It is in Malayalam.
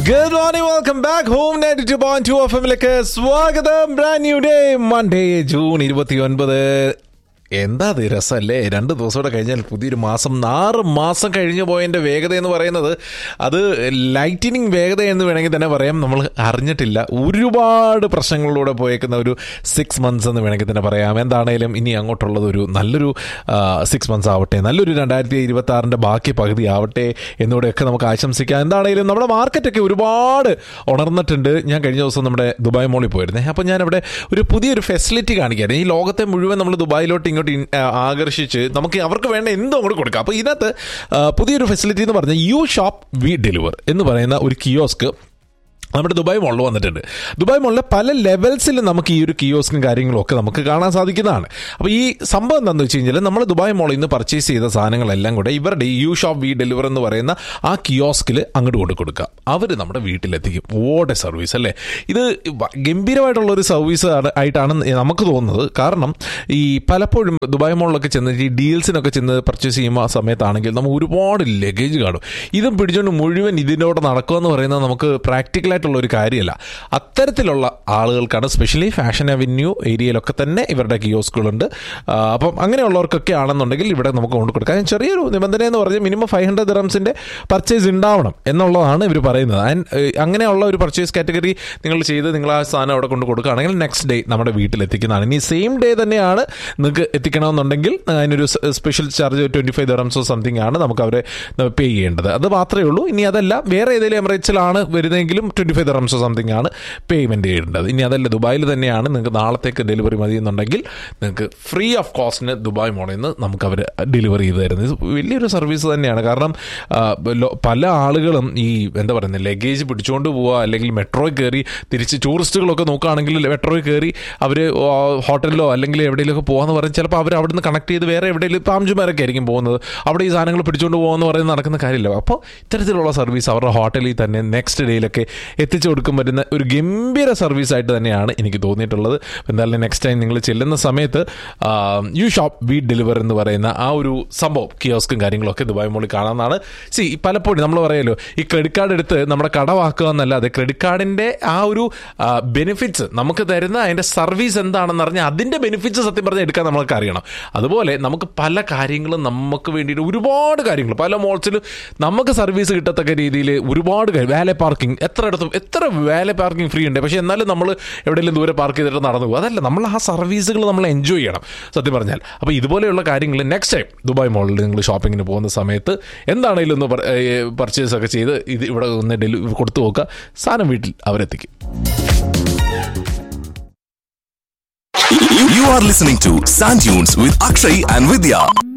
Good morning welcome back home ninety two point two F എമ്മിലേക്ക് സ്വാഗതം brand new day Monday June ഇരുപത്തി ഒൻപത് എന്താ അത് രസമല്ലേ രണ്ട് ദിവസം കൂടെ കഴിഞ്ഞാൽ പുതിയൊരു മാസം ആറ് മാസം കഴിഞ്ഞു പോയതിൻ്റെ വേഗത എന്ന് പറയുന്നത് അത് ലൈറ്റിനിങ് വേഗത എന്ന് വേണമെങ്കിൽ തന്നെ പറയാം നമ്മൾ അറിഞ്ഞിട്ടില്ല ഒരുപാട് പ്രശ്നങ്ങളിലൂടെ പോയേക്കുന്ന ഒരു സിക്സ് മന്ത്സ് എന്ന് വേണമെങ്കിൽ തന്നെ പറയാം എന്താണേലും ഇനി അങ്ങോട്ടുള്ളത് ഒരു നല്ലൊരു സിക്സ് മന്ത്സ് ആവട്ടെ നല്ലൊരു രണ്ടായിരത്തി ഇരുപത്തി ആറിൻ്റെ ബാക്കി പകുതി ആവട്ടെ എന്നൂടെയൊക്കെ നമുക്ക് ആശംസിക്കാം എന്താണേലും നമ്മുടെ മാർക്കറ്റൊക്കെ ഒരുപാട് ഉണർന്നിട്ടുണ്ട് ഞാൻ കഴിഞ്ഞ ദിവസം നമ്മുടെ ദുബായ് മോളിൽ പോയിരുന്നേ അപ്പോൾ ഞാൻ അവിടെ ഒരു പുതിയൊരു ഫെസിലിറ്റി കാണിക്കുകയാണ് ഈ ലോകത്തെ മുഴുവൻ നമ്മൾ ദുബായിലോട്ട് ഇങ്ങോട്ട് ഇൻ- ആ, ആകർഷിച്ച് നമുക്ക് അവർക്ക് വേണ്ട എന്തും അങ്ങോട്ട് കൊടുക്കാം അപ്പോൾ ഇതിനകത്ത് ആ, പുതിയൊരു ഫെസിലിറ്റി എന്ന് പറഞ്ഞാൽ യു ഷോപ്പ് വി ഡെലിവർ എന്ന് പറയുന്ന ഒരു കിയോസ്ക് നമ്മുടെ ദുബായ് മോളിൽ വന്നിട്ടുണ്ട് ദുബായ് മോളിലെ പല ലെവൽസിൽ നമുക്ക് ഈ ഒരു കിയോസ്കും കാര്യങ്ങളും ഒക്കെ നമുക്ക് കാണാൻ സാധിക്കുന്നതാണ് അപ്പോൾ ഈ സംഭവം എന്താണെന്ന് വെച്ച് കഴിഞ്ഞാൽ നമ്മൾ ദുബായ് മോളിൽ നിന്ന് പർച്ചേസ് ചെയ്ത സാധനങ്ങളെല്ലാം കൂടെ ഇവരുടെ യു ഷോപ്പ് വി ഡെലിവർ എന്ന് പറയുന്ന ആ കിയോസ്കിൽ അങ്ങോട്ട് കൊണ്ട് കൊടുക്കുക അവർ നമ്മുടെ വീട്ടിലെത്തിക്കും ഓടെ സർവീസ് അല്ലേ ഇത് വ- ഗംഭീരമായിട്ടുള്ള ഒരു സർവീസ് ആണ് ആയിട്ടാണ് നമുക്ക് തോന്നുന്നത് കാരണം ഈ പലപ്പോഴും ദുബായ് മോളിലൊക്കെ ചെന്ന് ഈ ഡീൽസിനൊക്കെ ചെന്ന് പർച്ചേസ് ചെയ്യുമ്പോൾ ആ സമയത്താണെങ്കിൽ നമുക്ക് ഒരുപാട് ലഗേജ് കാണും ഇതും പിടിച്ചുകൊണ്ട് മുഴുവൻ ഇതിനോട് നടക്കുക എന്ന് പറയുന്നത് നമുക്ക് പ്രാക്ടിക്കലായിട്ടുള്ള ഒരു കാര്യമല്ല അത്തരത്തിലുള്ള ആളുകൾക്കാണ് സ്പെഷ്യലി ഫാഷൻ അവന്യൂ ഏരിയയിലൊക്കെ തന്നെ ഇവരുടെ കിയോസ്കുകളുണ്ട് ആ, അപ്പം അങ്ങനെയുള്ളവർക്കൊക്കെ ആണെന്നുണ്ടെങ്കിൽ ഇവിടെ നമുക്ക് കൊണ്ട് കൊടുക്കാം ചെറിയൊരു നിബന്ധന എന്ന് പറഞ്ഞാൽ മിനിമം ഫൈവ് ഹൺഡ്രഡ് ദിറംസിൻ്റെ പർച്ചേസ് ഉണ്ടാവണം എന്നുള്ളതാണ് ഇവർ പറയുന്നത് ആൻഡ് അങ്ങനെയുള്ള ഒരു പർച്ചേസ് കാറ്റഗറി നിങ്ങൾ ചെയ്ത് നിങ്ങൾ ആ സാധനം അവിടെ കൊണ്ട് കൊടുക്കുകയാണെങ്കിൽ നെക്സ്റ്റ് ഡേ നമ്മുടെ വീട്ടിലെത്തിക്കുന്നതാണ് ഇനി സെയിം ഡേ തന്നെയാണ് നിങ്ങൾക്ക് എത്തിക്കണമെന്നുണ്ടെങ്കിൽ അതിനൊരു സ്പെഷ്യൽ ചാർജ് ട്വൻറ്റി ഫൈവ് ദിറംസോ സംതിങ് ആണ് നമുക്ക് അവരെ പേ ചെയ്യേണ്ടത് അത് മാത്രമേ ഉള്ളൂ ഇനി അതല്ല വേറെ ഏതെങ്കിലും എമിറേറ്റ്സിലാണ് വരുന്നതെങ്കിലും ട്വൻറ്റി ഫൈവ് ദിറംസോ സംതിങ് ആണ് പേയ്മെൻറ്റ് ചെയ്യേണ്ടത് ഇനി അതല്ല ദുബായിൽ തന്നെയാണ് നിങ്ങൾക്ക് നാളത്തേക്ക് ഡെലിവറി മതി എന്നുണ്ടെങ്കിൽ നിങ്ങൾക്ക് ഫ്രീ ഓഫ് കോസ്റ്റിന് ദുബായ് മോളിൽ നിന്ന് നമുക്ക് അവർ ഡെലിവറി ചെയ്ത് തരുന്നത് ഇത് വലിയൊരു സർവീസ് തന്നെയാണ് കാരണം ആ, ലോ- പല ആളുകളും ഈ എന്താ പറയുന്നത് ലഗേജ് പിടിച്ചുകൊണ്ട് പോവുക അല്ലെങ്കിൽ മെട്രോയിൽ കയറി തിരിച്ച് ടൂറിസ്റ്റുകളൊക്കെ നോക്കുകയാണെങ്കിൽ മെട്രോയിൽ കയറി അവർ ഹോട്ടലിലോ അല്ലെങ്കിൽ എവിടെയെങ്കിലുമൊക്കെ പോകാന്ന് പറയും ചിലപ്പോൾ അവർ അവിടെ നിന്ന് കണക്ട് ചെയ്ത് വേറെ എവിടെയെങ്കിലും ഇപ്പോൾ അഞ്ചുമാരൊക്കെ ആയിരിക്കും പോകുന്നത് അവിടെ ഈ സാധനങ്ങൾ പിടിച്ചുകൊണ്ട് പോകുമെന്ന് പറയുന്നത് നടക്കുന്ന കാര്യമില്ല അപ്പോൾ ഇത്തരത്തിലുള്ള സർവീസ് അവരുടെ ഹോട്ടലിൽ തന്നെ നെക്സ്റ്റ് ഡേയിലൊക്കെ എത്തിച്ചു കൊടുക്കാൻ പറ്റുന്ന ഒരു ഗംഭീര സർവീസ് ആയിട്ട് തന്നെയാണ് എനിക്ക് തോന്നിയിട്ടുള്ളത് എന്തായാലും നെക്സ്റ്റ് ടൈം നിങ്ങൾ ചെല്ലുന്ന സമയത്ത് യു ഷോപ്പ് വി ഡെലിവർ എന്ന് പറയുന്ന ആ ഒരു സംഭവം കിയോസ്കും കാര്യങ്ങളൊക്കെ ദുബായ് മോളിൽ കാണാമെന്നാണ് സി പലപ്പോഴും നമ്മൾ പറയാലോ ഈ ക്രെഡിറ്റ് കാർഡ് എടുത്ത് നമ്മുടെ കടവാക്കുക എന്നല്ലാതെ ക്രെഡിറ്റ് കാർഡിൻ്റെ ആ ഒരു ബെനിഫിറ്റ്സ് നമുക്ക് തരുന്ന അതിൻ്റെ സർവീസ് എന്താണെന്ന് അറിഞ്ഞാൽ അതിൻ്റെ ബെനിഫിറ്റ്സ് സത്യം പറഞ്ഞാൽ എടുക്കാൻ നമ്മൾക്ക് അറിയണം അതുപോലെ നമുക്ക് പല കാര്യങ്ങളും നമുക്ക് വേണ്ടിയിട്ട് ഒരുപാട് കാര്യങ്ങൾ പല മോൾസിലും നമുക്ക് സർവീസ് കിട്ടത്തക്ക രീതിയിൽ ഒരുപാട് കാര്യം വാലെ പാർക്കിംഗ് എത്ര ഇടത്തും എത്ര വാലെ പാർക്കിംഗ് ഫ്രീ ഉണ്ട് പക്ഷേ എന്നാലും നമ്മൾ എവിടെയെങ്കിലും ദൂരെ പാർക്ക് ചെയ്തിട്ട് നടന്നു പോകും അതല്ല നമ്മൾ ആ സർവീസുകൾ നമ്മൾ എൻജോയ് ചെയ്യണം സത്യം പറഞ്ഞാൽ അപ്പോൾ ഇതുപോലെയുള്ള കാര്യങ്ങൾ നെക്സ്റ്റ് ടൈം ദുബായ് മോളിൽ നിങ്ങൾ ഷോപ്പിങ്ങിന് പോകുന്ന സമയത്ത് എന്താണെങ്കിലും ഒന്ന് പർച്ചേസ് ഒക്കെ ചെയ്ത് ഇത് ഇവിടെ ഒന്ന് ഡെലിവറി കൊടുത്തു നോക്കുക സാധനം വീട്ടിൽ അവരെത്തിക്കും You, you are listening to Sand Dunes with Akshay and Vidya.